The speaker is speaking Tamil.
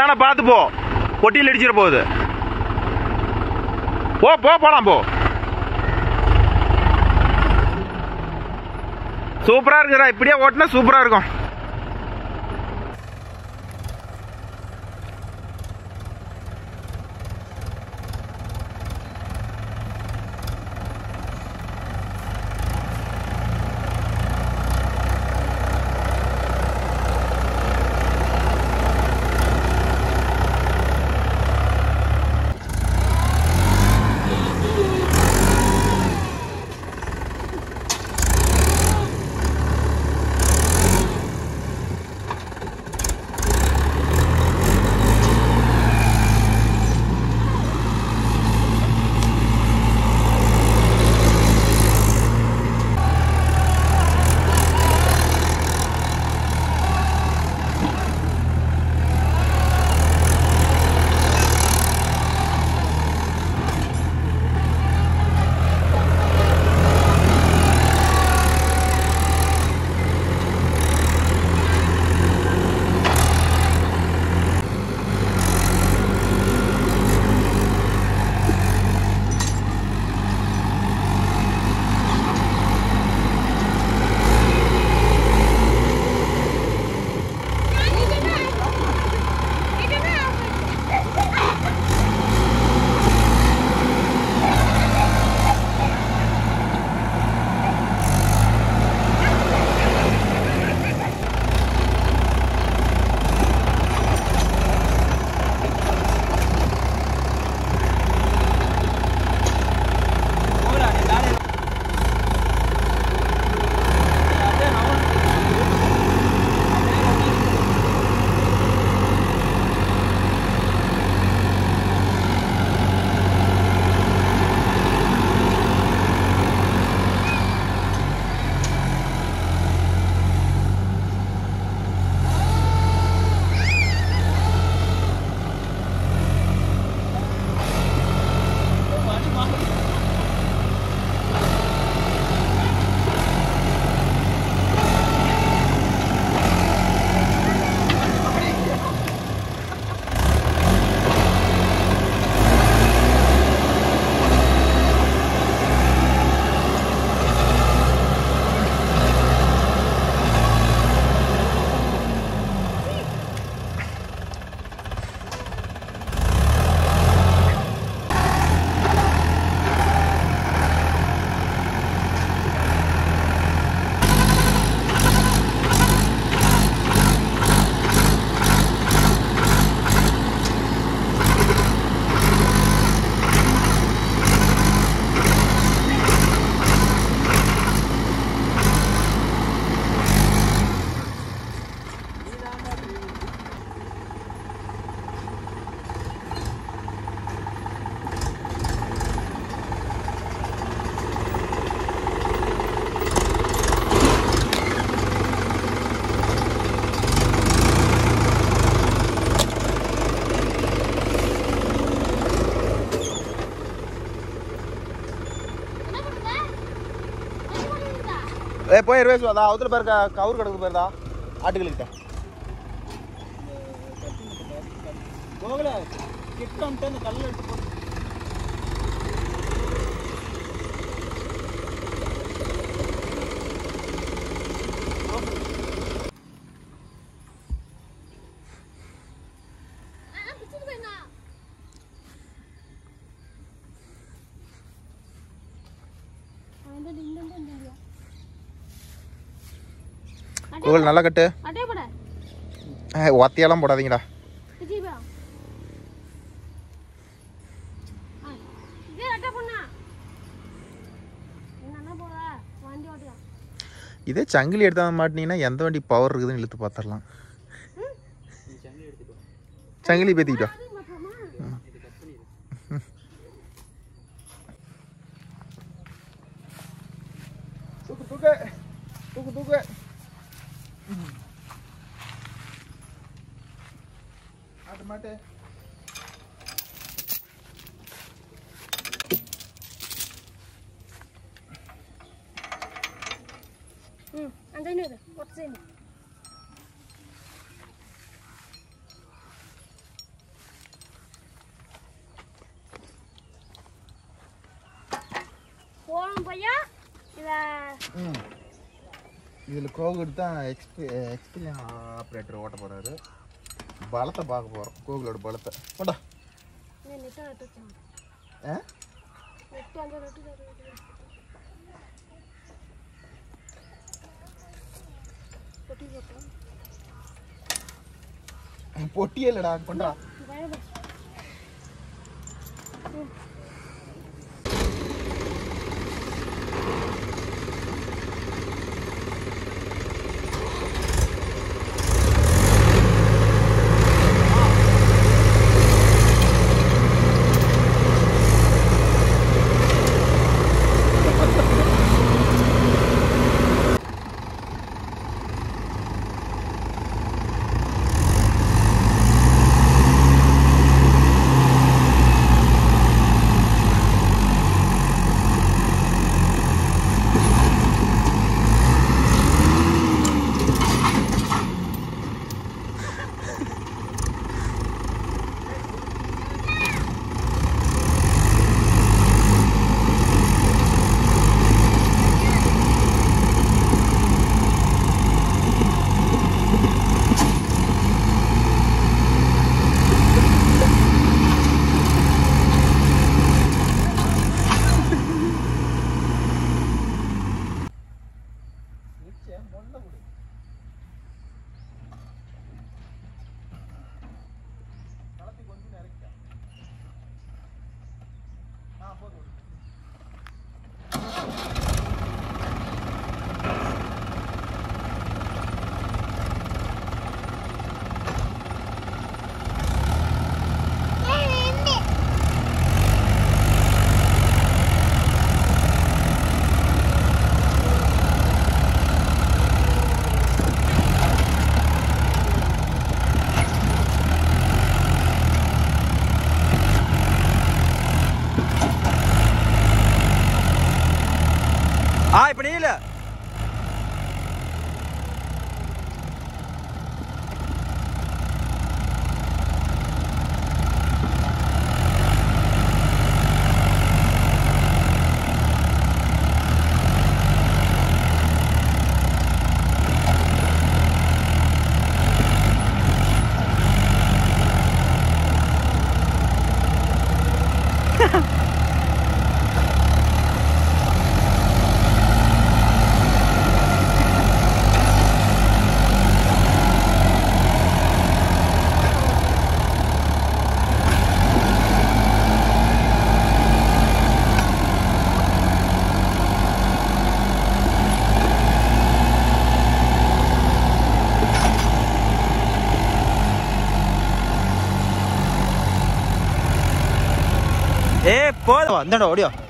ஆனா பார்த்து போ பொட்டியில் அடிச்சிட போகுது போ போ போலாம் போ சூப்பரா இருக்குடா இப்படியே ஓட்டினா சூப்பரா இருக்கும் ஏ போய் இருவேஸ் அதான் அவத்துல பாருக்க கவுர் கிடக்கு பாருதா ஆட்டுகளுக்கிட்ட கோகுல கிட்ட வந்துட்டு அந்த கல்ல எடுத்து போட்டு கோவில் நல்லா கட்டு அட்டே போட ஏய், ஒத்தையெல்லாம் போடாதீங்கடா விஜய் இதே அட்டை பொண்ணா என்ன போற வண்டி ஓட்டுதான் இதே சங்கிலி எடுத்தா மாட்டினீங்கன்னா எந்த வண்டி பவர் இருக்குதுன்னு இழுத்து பார்த்துடலாம் சங்கிலி பேத்திக்கிட்டோம் அது மாத்திரமா தூக்கு தூக்கு தூக்கு தூக்கு ஆட்டு மாட்டு ம் அந்த இன்னும் ஒட்டு செய்யுங்க பையா இத ம் இதில் கோகுல் தான் எக்ஸ்பி எக்ஸ்பீரியன் ஆப்ரேட்டர் ஓட்ட போகிறாரு பலத்தை பார்க்க போகிறோம் கோகுலோட பலத்தை போடா నేను నెట్ పెట్టొచ్చాను ஆ నెట్ అంతా నెట్ పొట్టి పోతాం பொட்டியே இல்லைடா கொண்டா భయం ஆ இப்போ நீ இல்லை ஏ போதும் இந்தாடா ஓடியா